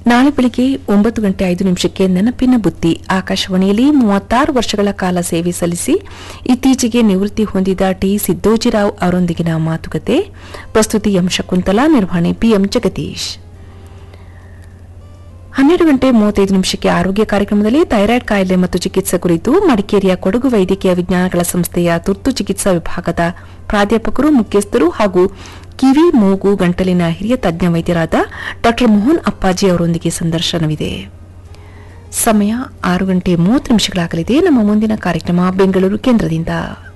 ನಾಳೆ ಬೆಳಿಗ್ಗೆ ಒಂಬತ್ತು ಗಂಟೆ ಐದು ನಿಮಿಷಕ್ಕೆ ನೆನಪಿನ ಬುತ್ತಿ ಆಕಾಶವಾಣಿಯಲ್ಲಿ ಮೂವತ್ತಾರು ವರ್ಷಗಳ ಕಾಲ ಸೇವೆ ಸಲ್ಲಿಸಿ ಇತ್ತೀಚೆಗೆ ನಿವೃತ್ತಿ ಹೊಂದಿದ ಟಿ ಸಿದ್ದೋಜಿರಾವ್ ಅವರೊಂದಿಗಿನ ಮಾತುಕತೆ ಪ್ರಸ್ತುತಿ ಎಂ ಶಕುಂತಲಾ ನಿರ್ವಹಣೆ ಪಿಎಂ ಜಗದೀಶ್ ಹನ್ನೆರಡು ಗಂಟೆ ಮೂವತ್ತೈದು ನಿಮಿಷಕ್ಕೆ ಆರೋಗ್ಯ ಕಾರ್ಯಕ್ರಮದಲ್ಲಿ ಥೈರಾಯ್ಡ್ ಕಾಯಿಲೆ ಮತ್ತು ಚಿಕಿತ್ಸೆ ಕುರಿತು ಮಡಿಕೇರಿಯ ಕೊಡಗು ವೈದ್ಯಕೀಯ ವಿಜ್ಞಾನಗಳ ಸಂಸ್ಥೆಯ ತುರ್ತು ಚಿಕಿತ್ಸಾ ವಿಭಾಗದ ಪ್ರಾಧ್ಯಾಪಕರು ಮುಖ್ಯಸ್ಥರು ಹಾಗೂ ಕಿವಿ ಮೂಗು ಗಂಟಲಿನ ಹಿರಿಯ ತಜ್ಞ ವೈದ್ಯರಾದ ಡಾ ಮೋಹನ್ ಅಪ್ಪಾಜಿ ಅವರೊಂದಿಗೆ ಸಂದರ್ಶನವಿದೆ ಸಮಯ ಆರು ಗಂಟೆ ಮೂವತ್ತು ನಿಮಿಷಗಳಾಗಲಿದೆ ನಮ್ಮ ಮುಂದಿನ ಕಾರ್ಯಕ್ರಮ ಬೆಂಗಳೂರು ಕೇಂದ್ರದಿಂದ